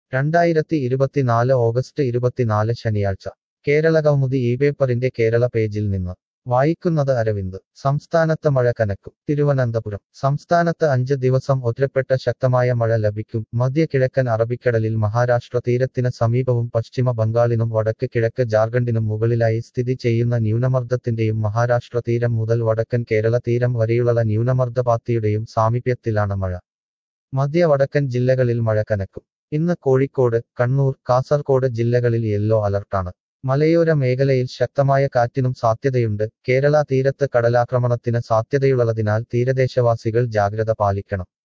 രണ്ടായിരത്തി ഇരുപത്തിനാല് ഓഗസ്റ്റ് ഇരുപത്തിനാല് ശനിയാഴ്ച കേരള കൗമുദി ഈ പേപ്പറിന്റെ കേരള പേജിൽ നിന്ന് വായിക്കുന്നത് അരവിന്ദ് സംസ്ഥാനത്ത് മഴ കനക്കും തിരുവനന്തപുരം സംസ്ഥാനത്ത് അഞ്ച് ദിവസം ഒറ്റപ്പെട്ട ശക്തമായ മഴ ലഭിക്കും മധ്യ കിഴക്കൻ അറബിക്കടലിൽ മഹാരാഷ്ട്ര തീരത്തിന് സമീപവും പശ്ചിമ ബംഗാളിനും വടക്ക് കിഴക്ക് ജാർഖണ്ഡിനും മുകളിലായി സ്ഥിതി ചെയ്യുന്ന ന്യൂനമർദ്ദത്തിന്റെയും മഹാരാഷ്ട്ര തീരം മുതൽ വടക്കൻ കേരള തീരം വരെയുള്ള ന്യൂനമർദ്ദപാത്തിയുടെയും സാമീപ്യത്തിലാണ് മഴ മധ്യ വടക്കൻ ജില്ലകളിൽ മഴ കനക്കും ഇന്ന് കോഴിക്കോട് കണ്ണൂർ കാസർകോട് ജില്ലകളിൽ യെല്ലോ അലർട്ടാണ് മലയോര മേഖലയിൽ ശക്തമായ കാറ്റിനും സാധ്യതയുണ്ട് കേരള തീരത്ത് കടലാക്രമണത്തിന് സാധ്യതയുള്ളതിനാൽ തീരദേശവാസികൾ ജാഗ്രത പാലിക്കണം